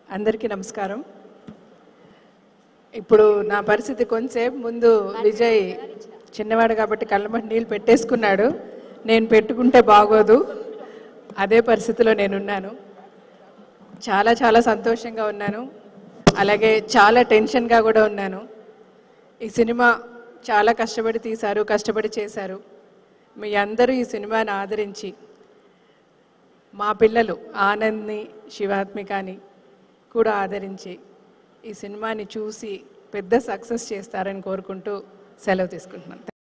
అందరికీ నమస్కారం ఇప్పుడు నా పరిస్థితి కొంతసేపు ముందు విజయ్ చిన్నవాడు కాబట్టి కళ్ళమటి నీళ్ళు పెట్టేసుకున్నాడు నేను పెట్టుకుంటే బాగోదు అదే పరిస్థితిలో నేనున్నాను చాలా చాలా సంతోషంగా ఉన్నాను అలాగే చాలా టెన్షన్గా కూడా ఉన్నాను ఈ సినిమా చాలా కష్టపడి తీశారు కష్టపడి చేశారు మీ అందరూ ఈ సినిమాని ఆదరించి మా పిల్లలు ఆనంద్ని శివాత్మికాని కూడా ఆదరించి ఈ సినిమాని చూసి పెద్ద సక్సెస్ చేస్తారని కోరుకుంటూ సెలవు తీసుకుంటున్నాను